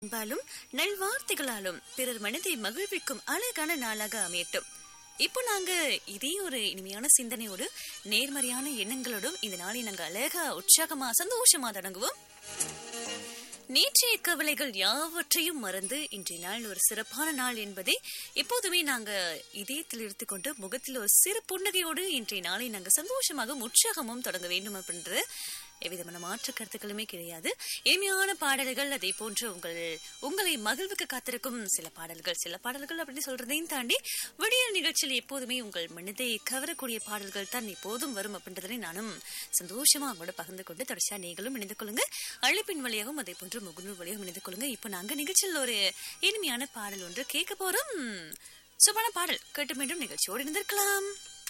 அன்பாலும் நல்வார்த்தைகளாலும் பிறர் மனதை மகிழ்விக்கும் அழகான நாளாக அமையட்டும் இப்போ நாங்க இதே ஒரு இனிமையான சிந்தனையோடு நேர்மறையான எண்ணங்களோடும் இந்த நாளை நாங்க அழகா உற்சாகமா சந்தோஷமா தொடங்குவோம் நேற்றைய கவலைகள் யாவற்றையும் மறந்து இன்றைய நாள் ஒரு சிறப்பான நாள் என்பதை எப்போதுமே நாங்க இதயத்தில் எடுத்துக்கொண்டு முகத்தில் ஒரு சிறு புன்னகையோடு இன்றைய நாளை நாங்க சந்தோஷமாகவும் உற்சாகமும் தொடங்க வேண்டும் அப்படின்றது எவ்விதமான மாற்று கருத்துக்களுமே கிடையாது இனிமையான பாடல்கள் அதே போன்று உங்கள் உங்களை மகிழ்வுக்கு காத்திருக்கும் சில பாடல்கள் சில பாடல்கள் அப்படின்னு சொல்றதையும் தாண்டி விடியல் நிகழ்ச்சியில் எப்போதுமே உங்கள் மனதை கவரக்கூடிய பாடல்கள் தான் எப்போதும் வரும் அப்படின்றதை நானும் சந்தோஷமா அவங்களோட பகிர்ந்து கொண்டு தொடர்ச்சியா நீங்களும் இணைந்து கொள்ளுங்க அழைப்பின் வழியாகவும் அதே போன்று முகநூல் வழியாகவும் இணைந்து கொள்ளுங்க இப்போ நாங்க நிகழ்ச்சியில் ஒரு இனிமையான பாடல் ஒன்று கேட்க போறோம் சுபான பாடல் கேட்டு மீண்டும் நிகழ்ச்சியோடு இருந்திருக்கலாம்